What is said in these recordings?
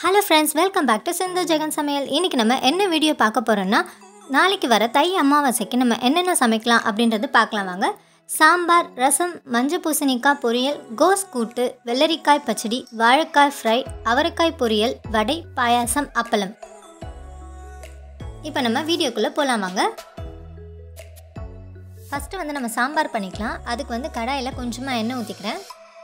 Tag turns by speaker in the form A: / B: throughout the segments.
A: hello friends welcome back to Sindhu Jagan சமையல் இன்றைக்கி நம்ம என்ன வீடியோ பார்க்க போகிறோன்னா நாளைக்கு வர தை அமாவாசைக்கு நம்ம என்னென்ன சமைக்கலாம் அப்படின்றது பார்க்கலாம் வாங்க சாம்பார் ரசம் மஞ்சள் பூசணிக்காய் பொரியல் கோஸ் கூட்டு வெள்ளரிக்காய் பச்சடி வாழைக்காய் ஃப்ரை அவரைக்காய் பொரியல் வடை பாயாசம் அப்பளம் இப்போ நம்ம வீடியோக்குள்ளே போகலாம் வாங்க ஃபஸ்ட்டு வந்து நம்ம சாம்பார் பண்ணிக்கலாம் அதுக்கு வந்து கடாயில் கொஞ்சமாக எண்ணெய் ஊற்றிக்கிறேன்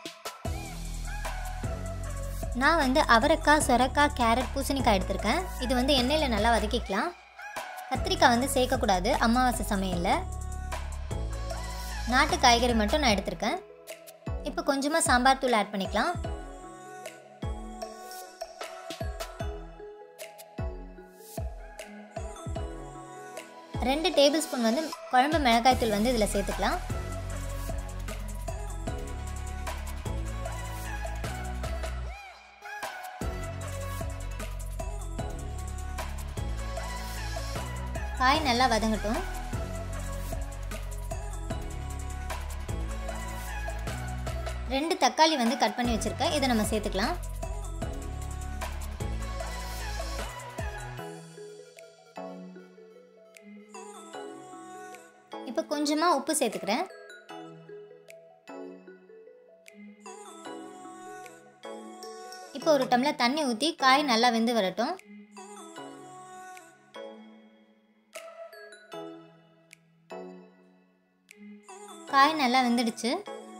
A: நான் வந்து அவரைக்காய் சொரக்காய் கேரட் பூசணிக்காய் எடுத்திருக்கேன் இது வந்து எண்ணெயில் நல்லா வதக்கிக்கலாம் கத்திரிக்காய் வந்து சேர்க்கக்கூடாது அமாவாசை சமையலில் நாட்டு காய்கறி மட்டும் நான் எடுத்திருக்கேன் இப்போ கொஞ்சமாக சாம்பார் தூள் ஆட் பண்ணிக்கலாம் ரெண்டு டேபிள் ஸ்பூன் வந்து குழம்பு மிளகாய் தூள் வந்து இதில் சேர்த்துக்கலாம் காய் நல்லா வதங்கட்டும் ரெண்டு தக்காளி வந்து கட் பண்ணி வச்சுருக்கேன் இதை நம்ம சேர்த்துக்கலாம் இப்போ கொஞ்சமாக உப்பு சேர்த்துக்கிறேன் இப்போ ஒரு டம்ளர் தண்ணி ஊற்றி காய் நல்லா வெந்து வரட்டும் காய் நல்லா வெந்துடுச்சு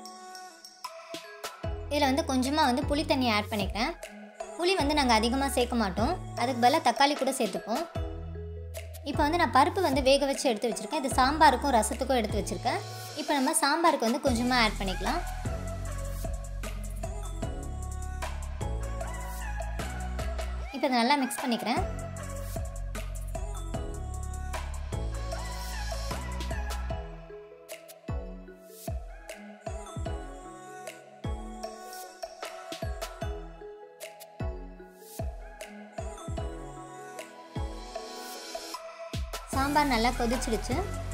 A: இதில் வந்து கொஞ்சமாக வந்து புளி தண்ணி ஆட் பண்ணிக்கிறேன் புளி வந்து நாங்கள் அதிகமாக சேர்க்க மாட்டோம் அதுக்கு பதிலாக தக்காளி கூட சேர்த்துப்போம் இப்போ வந்து நான் பருப்பு வந்து வேக வச்சு எடுத்து வச்சுருக்கேன் இது சாம்பாருக்கும் ரசத்துக்கும் எடுத்து வச்சுருக்கேன் இப்போ நம்ம சாம்பாருக்கு வந்து கொஞ்சமாக ஆட் பண்ணிக்கலாம் இப்போ இதை நல்லா மிக்ஸ் பண்ணிக்கிறேன் சாம்பார் நல்லா கொதிச்சிடுச்சு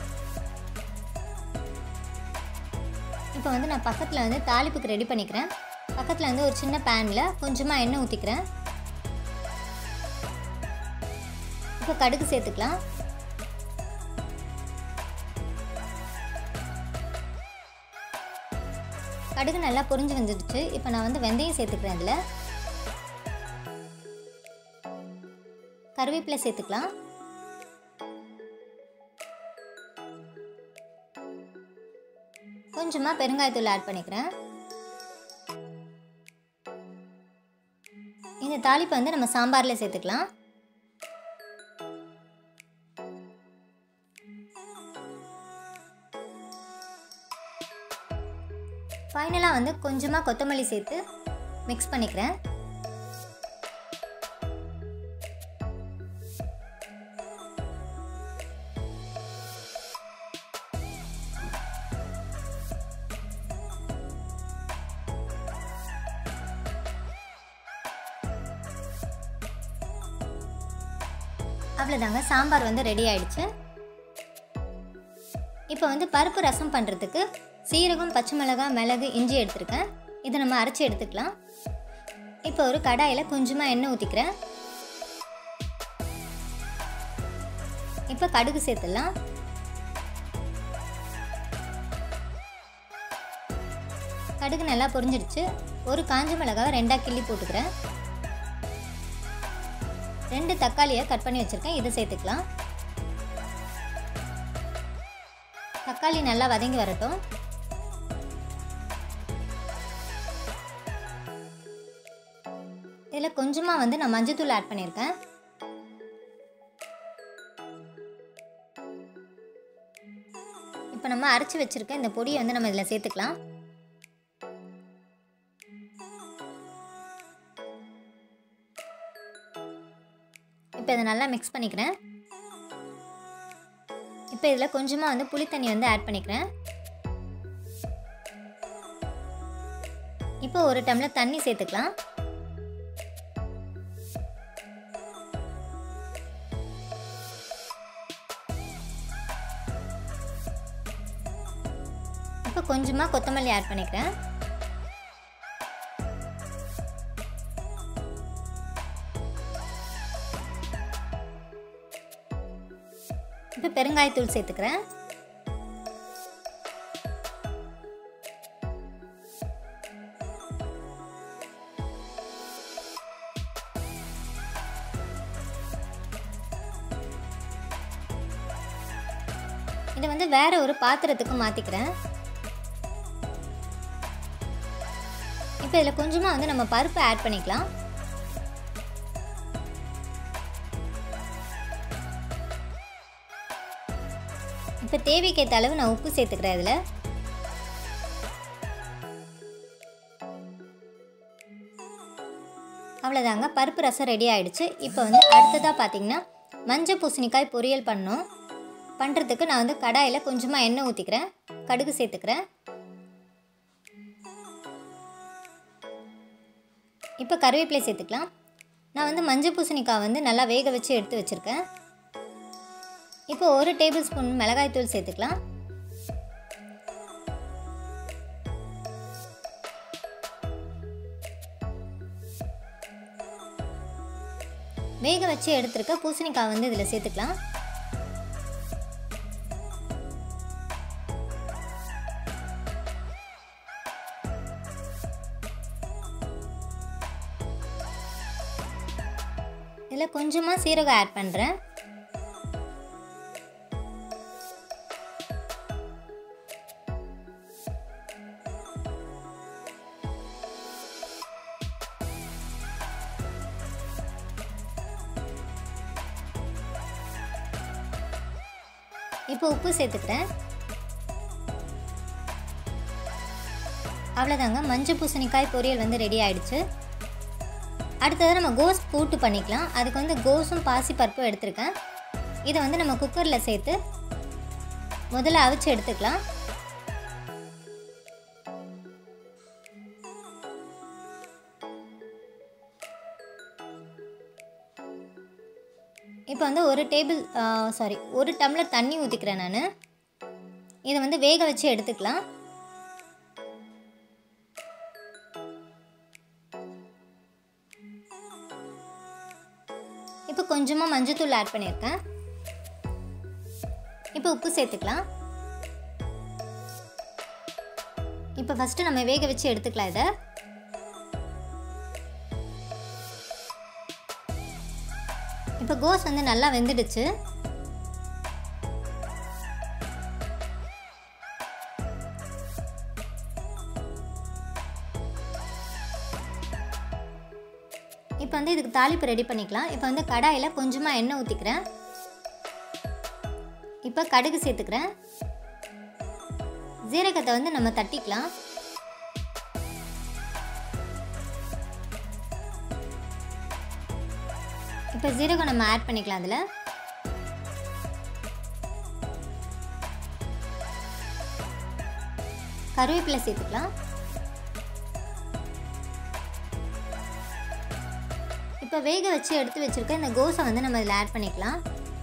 A: இப்போ வந்து நான் பக்கத்தில் வந்து தாளிப்புக்கு ரெடி பண்ணிக்கிறேன் பக்கத்தில் வந்து ஒரு சின்ன பேனில் கொஞ்சமாக எண்ணெய் ஊற்றிக்கிறேன் இப்போ கடுகு சேர்த்துக்கலாம் கடுகு நல்லா பொரிஞ்சு வந்துடுச்சு இப்போ நான் வந்து வெந்தயம் சேர்த்துக்கிறேன் அதில் கருவேப்பிலை சேர்த்துக்கலாம் கொஞ்சமாக பெருங்காயத்தூள் ஆட் பண்ணிக்கிறேன் இந்த தாளிப்பை வந்து நம்ம சாம்பாரில் சேர்த்துக்கலாம் ஃபைனலாக வந்து கொஞ்சமாக கொத்தமல்லி சேர்த்து மிக்ஸ் பண்ணிக்கிறேன் அவ்வளோதாங்க சாம்பார் வந்து ரெடி ஆயிடுச்சு இப்போ வந்து பருப்பு ரசம் பண்ணுறதுக்கு சீரகம் பச்சை மிளகாய் மிளகு இஞ்சி எடுத்திருக்கேன் இதை நம்ம அரைச்சி எடுத்துக்கலாம் இப்போ ஒரு கடாயில் கொஞ்சமாக எண்ணெய் ஊற்றிக்கிறேன் இப்போ கடுகு சேர்த்துடலாம் கடுகு நல்லா பொரிஞ்சிடுச்சு ஒரு காஞ்ச மிளகாவை ரெண்டாக கிள்ளி போட்டுக்கிறேன் ரெண்டு தக்காளியை கட் பண்ணி வச்சுருக்கேன் இதை சேர்த்துக்கலாம் தக்காளி நல்லா வதங்கி வரட்டும் இதில் கொஞ்சமாக வந்து நான் மஞ்சத்தூள் ஆட் பண்ணியிருக்கேன் இப்போ நம்ம அரைச்சி வச்சுருக்க இந்த பொடியை வந்து நம்ம இதில் சேர்த்துக்கலாம் இப்போ இதை நல்லா மிக்ஸ் பண்ணிக்கிறேன் இப்போ இதில் கொஞ்சமாக வந்து புளி தண்ணி வந்து ஆட் பண்ணிக்கிறேன் இப்போ ஒரு டம்ளர் தண்ணி சேர்த்துக்கலாம் இப்போ கொஞ்சமாக கொத்தமல்லி ஆட் பண்ணிக்கிறேன் இப்போ பெருங்காயத்தூள் சேர்த்துக்கிறேன் இதை வந்து வேற ஒரு பாத்திரத்துக்கு மாற்றிக்கிறேன் இப்போ இதில் கொஞ்சமாக வந்து நம்ம பருப்பு ஆட் பண்ணிக்கலாம் இப்போ தேவைக்கேற்ற அளவு நான் உப்பு சேர்த்துக்கிறேன் இதில் அவ்வளோதாங்க பருப்பு ரசம் ரெடி ஆயிடுச்சு இப்போ வந்து அடுத்ததாக பார்த்தீங்கன்னா மஞ்சள் பூசணிக்காய் பொரியல் பண்ணோம் பண்ணுறதுக்கு நான் வந்து கடாயில் கொஞ்சமாக எண்ணெய் ஊற்றிக்கிறேன் கடுகு சேர்த்துக்கிறேன் இப்போ கருவேப்பிலை சேர்த்துக்கலாம் நான் வந்து மஞ்சள் பூசணிக்காய் வந்து நல்லா வேக வச்சு எடுத்து வச்சுருக்கேன் இப்போ ஒரு டேபிள் ஸ்பூன் மிளகாய்த்தூள் சேர்த்துக்கலாம் வேக வச்சு எடுத்துருக்க பூசணிக்காய் வந்து இதில் சேர்த்துக்கலாம் இதில் கொஞ்சமாக சீரகம் ஆட் பண்ணுறேன் இப்போ உப்பு சேர்த்துக்கிறேன் அவ்வளோதாங்க மஞ்சள் பூசணிக்காய் பொரியல் வந்து ரெடி ஆயிடுச்சு அடுத்தது நம்ம கோஸ் கூட்டு பண்ணிக்கலாம் அதுக்கு வந்து கோஸும் பாசி பருப்பும் எடுத்திருக்கேன் இதை வந்து நம்ம குக்கரில் சேர்த்து முதல்ல அவிச்சு எடுத்துக்கலாம் இப்போ வந்து ஒரு டேபிள் சாரி ஒரு டம்ளர் தண்ணி ஊற்றிக்கிறேன் நான் இதை வந்து வேக வச்சு எடுத்துக்கலாம் இப்போ கொஞ்சமாக மஞ்சத்தூள் ஆட் பண்ணியிருக்கேன் இப்போ உப்பு சேர்த்துக்கலாம் இப்போ ஃபஸ்ட்டு நம்ம வேக வச்சு எடுத்துக்கலாம் இதை இப்போ கோஸ் வந்து நல்லா வெந்துடுச்சு இப்போ வந்து இதுக்கு தாளிப்பு ரெடி பண்ணிக்கலாம் இப்போ வந்து கடாயில் கொஞ்சமாக எண்ணெய் ஊற்றிக்கிறேன் இப்போ கடுகு சேர்த்துக்கிறேன் ஜீரகத்தை வந்து நம்ம தட்டிக்கலாம் இப்போ ஜீரகம் நம்ம ஆட் பண்ணிக்கலாம் அதில் கருவேப்பிலை சேர்த்துக்கலாம் இப்போ வேக வச்சு எடுத்து வச்சுருக்க இந்த கோஸை வந்து நம்ம இதில் ஆட் பண்ணிக்கலாம்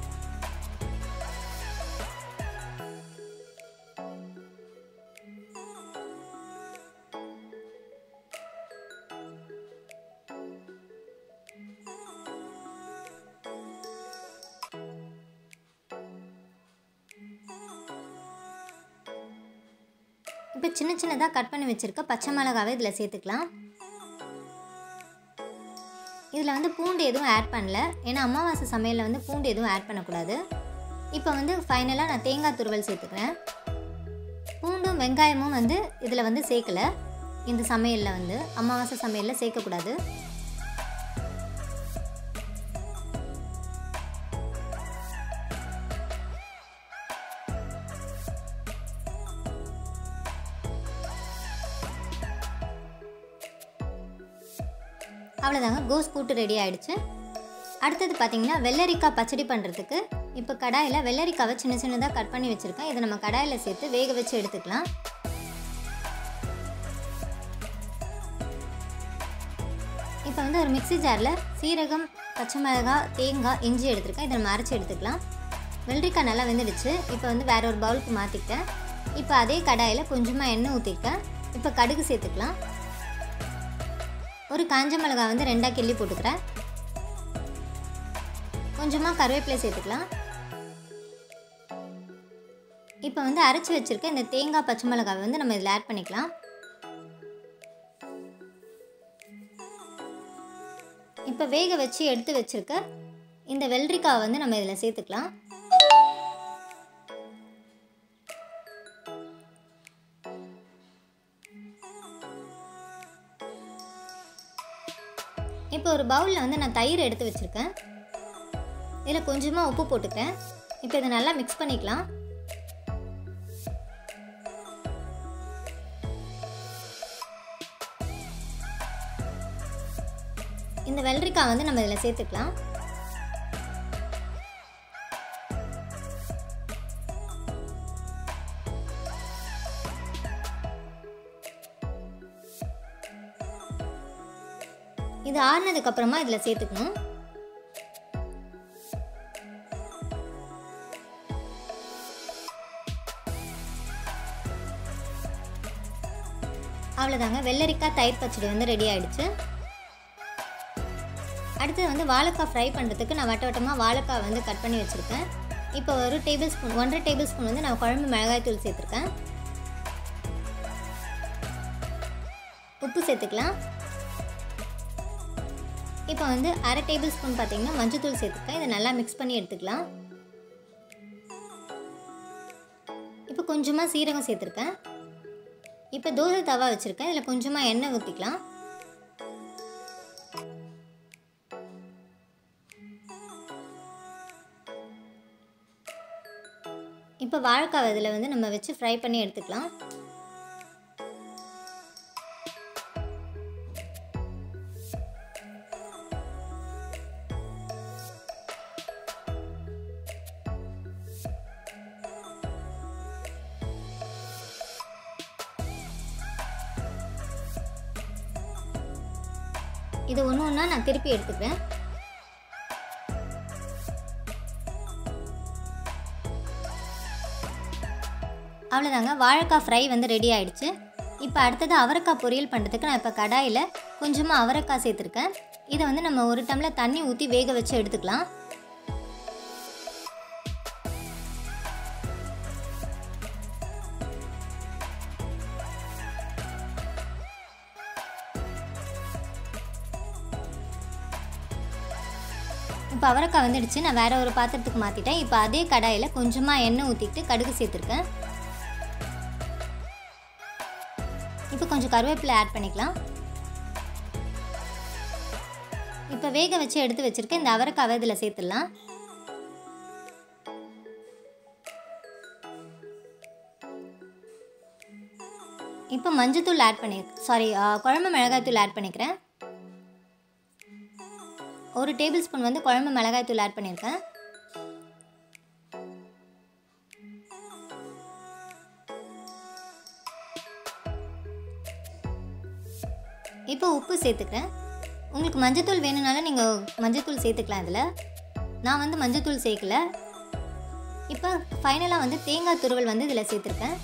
A: இப்போ சின்ன சின்னதாக கட் பண்ணி வச்சுருக்க பச்சை மிளகாவை இதில் சேர்த்துக்கலாம் இதில் வந்து பூண்டு எதுவும் ஆட் பண்ணல ஏன்னா அமாவாசை சமையலில் வந்து பூண்டு எதுவும் ஆட் பண்ணக்கூடாது இப்போ வந்து ஃபைனலாக நான் தேங்காய் துருவல் சேர்த்துக்கிறேன் பூண்டும் வெங்காயமும் வந்து இதில் வந்து சேர்க்கலை இந்த சமையலில் வந்து அமாவாசை சமையலில் சேர்க்கக்கூடாது அவ்வளோதாங்க கோஸ் கூட்டு ரெடி ஆயிடுச்சு அடுத்தது பார்த்தீங்கன்னா வெள்ளரிக்காய் பச்சடி பண்ணுறதுக்கு இப்போ கடாயில் வெள்ளரிக்காவை சின்ன சின்னதாக கட் பண்ணி வச்சுருக்கேன் இதை நம்ம கடாயில் சேர்த்து வேக வச்சு எடுத்துக்கலாம் இப்போ வந்து ஒரு மிக்ஸி ஜாரில் சீரகம் பச்சை மிளகாய் தேங்காய் இஞ்சி எடுத்துருக்கேன் இதை நம்ம அரைச்சி எடுத்துக்கலாம் வெள்ளரிக்காய் நல்லா வெந்துடுச்சு இப்போ வந்து வேற ஒரு பவுலுக்கு மாற்றிக்கிட்டேன் இப்போ அதே கடாயில் கொஞ்சமாக எண்ணெய் ஊற்றிருக்கேன் இப்போ கடுகு சேர்த்துக்கலாம் ஒரு காஞ்ச மிளகாய் வந்து ரெண்டாக கிள்ளி போட்டுக்கிறேன் கொஞ்சமாக கருவேப்பிலை சேர்த்துக்கலாம் இப்போ வந்து அரைச்சி வச்சுருக்க இந்த தேங்காய் பச்சை மிளகாவை வந்து நம்ம இதில் ஆட் பண்ணிக்கலாம் இப்போ வேக வச்சு எடுத்து வச்சுருக்க இந்த வெள்ளரிக்காவை வந்து நம்ம இதில் சேர்த்துக்கலாம் இப்போ ஒரு பவுலில் வந்து நான் தயிர் எடுத்து வச்சுருக்கேன் இதில் கொஞ்சமாக உப்பு போட்டுக்கிறேன் இப்போ இதை நல்லா மிக்ஸ் பண்ணிக்கலாம் இந்த வெள்ளரிக்காய் வந்து நம்ம இதில் சேர்த்துக்கலாம் இது ஆறுனதுக்கு அப்புறமா இதில் சேர்த்துக்கணும் அவ்வளோதாங்க வெள்ளரிக்காய் தயிர் பச்சடி வந்து ரெடி ஆயிடுச்சு அடுத்தது வந்து வாழைக்காய் ஃப்ரை பண்ணுறதுக்கு நான் வட்ட வட்டமாக வாழைக்காய் வந்து கட் பண்ணி வச்சுருக்கேன் இப்போ ஒரு டேபிள் ஸ்பூன் ஒன்றரை டேபிள் ஸ்பூன் வந்து நான் குழம்பு மிளகாய் தூள் சேர்த்துருக்கேன் உப்பு சேர்த்துக்கலாம் இப்போ வந்து அரை டேபிள் ஸ்பூன் பார்த்தீங்கன்னா மஞ்சத்தூள் சேர்த்துருக்கேன் இதை நல்லா மிக்ஸ் பண்ணி எடுத்துக்கலாம் இப்போ கொஞ்சமாக சீரகம் சேர்த்துருக்கேன் இப்போ தோசை தவா வச்சுருக்கேன் இதில் கொஞ்சமாக எண்ணெய் ஊற்றிக்கலாம் இப்போ வாழைக்காய் இதில் வந்து நம்ம வச்சு ஃப்ரை பண்ணி எடுத்துக்கலாம் இது ஒன்று ஒன்றா நான் திருப்பி எடுத்துக்கிறேன் அவ்வளோதாங்க வாழைக்காய் ஃப்ரை வந்து ரெடி ஆயிடுச்சு இப்போ அடுத்தது அவரைக்காய் பொரியல் பண்ணுறதுக்கு நான் இப்போ கடாயில் கொஞ்சமாக அவரைக்காய் சேர்த்துருக்கேன் இதை வந்து நம்ம ஒரு டம்ளர் தண்ணி ஊற்றி வேக வச்சு எடுத்துக்கலாம் இப்போ அவரைக்காய் வந்துடுச்சு நான் வேற ஒரு பாத்திரத்துக்கு மாற்றிட்டேன் இப்போ அதே கடாயில் கொஞ்சமாக எண்ணெய் ஊற்றிக்கிட்டு கடுகு சேர்த்துருக்கேன் இப்போ கொஞ்சம் கருவேப்பிலை ஆட் பண்ணிக்கலாம் இப்போ வேக வச்சு எடுத்து வச்சுருக்கேன் இந்த அவரைக்காவை இதில் சேர்த்துடலாம் இப்போ மஞ்சத்தூள் ஆட் பண்ணி சாரி குழம்பு மிளகாய்த்தூள் ஆட் பண்ணிக்கிறேன் ஒரு டேபிள் ஸ்பூன் வந்து குழம்பு மிளகாய்த்தூள் ஆட் பண்ணியிருக்கேன் இப்போ உப்பு சேர்த்துக்கிறேன் உங்களுக்கு மஞ்சத்தூள் வேணும்னாலும் நீங்கள் மஞ்சத்தூள் சேர்த்துக்கலாம் இதில் நான் வந்து மஞ்சத்தூள் சேர்க்கல இப்போ ஃபைனலாக வந்து தேங்காய் துருவல் வந்து இதில் சேர்த்துருக்கேன்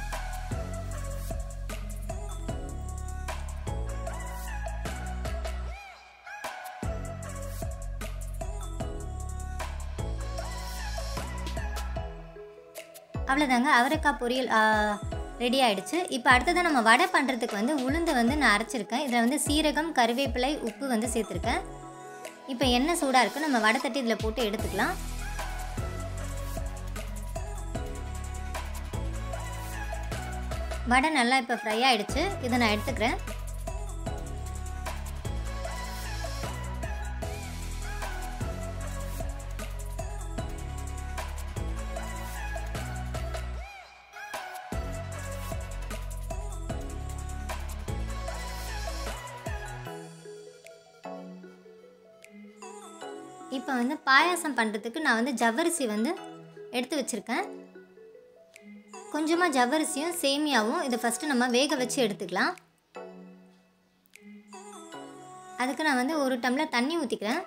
A: அவ்வளோதாங்க அவரைக்காய் பொரியல் ரெடி ஆயிடுச்சு இப்போ அடுத்ததான் நம்ம வடை பண்ணுறதுக்கு வந்து உளுந்து வந்து நான் அரைச்சிருக்கேன் இதில் வந்து சீரகம் கருவேப்பிலை உப்பு வந்து சேர்த்துருக்கேன் இப்போ எண்ணெய் சூடாக இருக்குது நம்ம வடை தட்டி இதில் போட்டு எடுத்துக்கலாம் வடை நல்லா இப்போ ஃப்ரை ஆயிடுச்சு இதை நான் எடுத்துக்கிறேன் இப்போ வந்து பாயாசம் பண்ணுறதுக்கு நான் வந்து ஜவ்வரிசி வந்து எடுத்து வச்சுருக்கேன் கொஞ்சமாக ஜவ்வரிசியும் சேமியாவும் இதை ஃபஸ்ட்டு நம்ம வேக வச்சு எடுத்துக்கலாம் அதுக்கு நான் வந்து ஒரு டம்ளர் தண்ணி ஊற்றிக்கிறேன்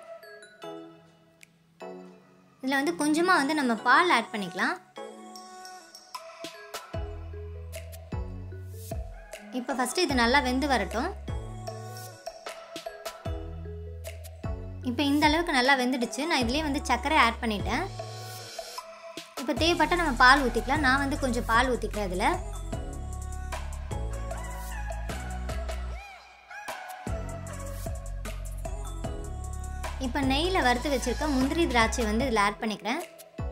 A: இதில் வந்து கொஞ்சமாக வந்து நம்ம பால் ஆட் பண்ணிக்கலாம் இப்போ ஃபஸ்ட்டு இது நல்லா வெந்து வரட்டும் இப்போ இந்த அளவுக்கு நல்லா வெந்துடுச்சு நான் இதுலேயே வந்து சர்க்கரை ஆட் பண்ணிட்டேன் இப்போ இப்போ தேவைப்பட்டால் நம்ம பால் ஊற்றிக்கலாம் நான் வந்து கொஞ்சம் பால் ஊற்றிக்கிறேன் அதில் இப்போ நெய்யில் வறுத்து வச்சுருக்க முந்திரி திராட்சை வந்து இதில் ஆட் பண்ணிக்கிறேன்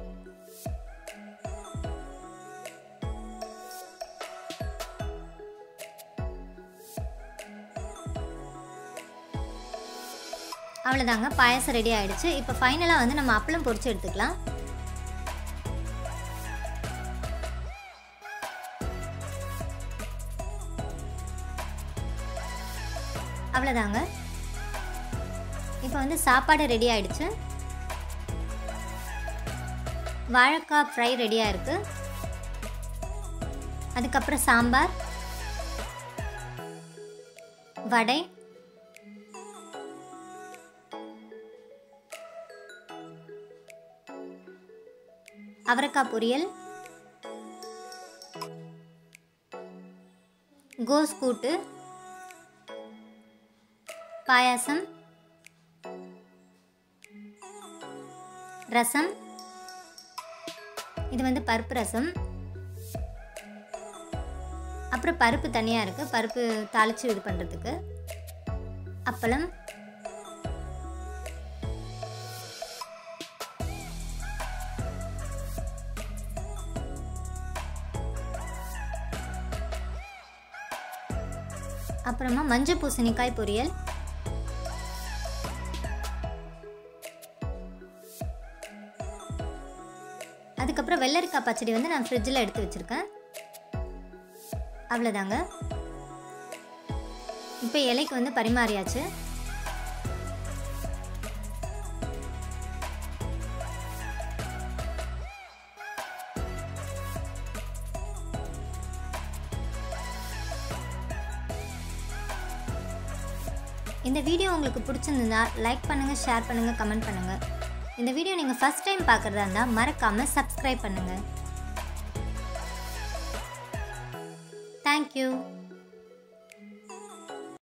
A: அவ்வளோதாங்க பாயசம் ரெடி ஆகிடுச்சு இப்போ ஃபைனலாக வந்து நம்ம அப்பளம் பொரிச்சு எடுத்துக்கலாம் அவ்வளோதாங்க இப்போ வந்து சாப்பாடு ரெடி ஆயிடுச்சு வாழைக்காய் ஃப்ரை ரெடியாக இருக்குது அதுக்கப்புறம் சாம்பார் வடை அவரைக்காய் பொரியல் கோஸ் கூட்டு பாயாசம் ரசம் இது வந்து பருப்பு ரசம் அப்புறம் பருப்பு தனியாக இருக்குது பருப்பு தாளித்து இது பண்ணுறதுக்கு அப்பளம் அப்புறமா மஞ்சள் பூசணிக்காய் பொரியல் அதுக்கப்புறம் வெள்ளரிக்காய் பச்சடி வந்து நான் ஃப்ரிட்ஜில் எடுத்து வச்சுருக்கேன் அவ்வளோதாங்க இப்போ இலைக்கு வந்து பரிமாறியாச்சு இந்த வீடியோ உங்களுக்கு பிடிச்சிருந்தா லைக் பண்ணுங்கள் ஷேர் பண்ணுங்கள் கமெண்ட் பண்ணுங்கள் இந்த வீடியோ நீங்கள் ஃபஸ்ட் டைம் பார்க்குறதா இருந்தால் மறக்காமல் சப்ஸ்கிரைப் பண்ணுங்கள் தேங்க்யூ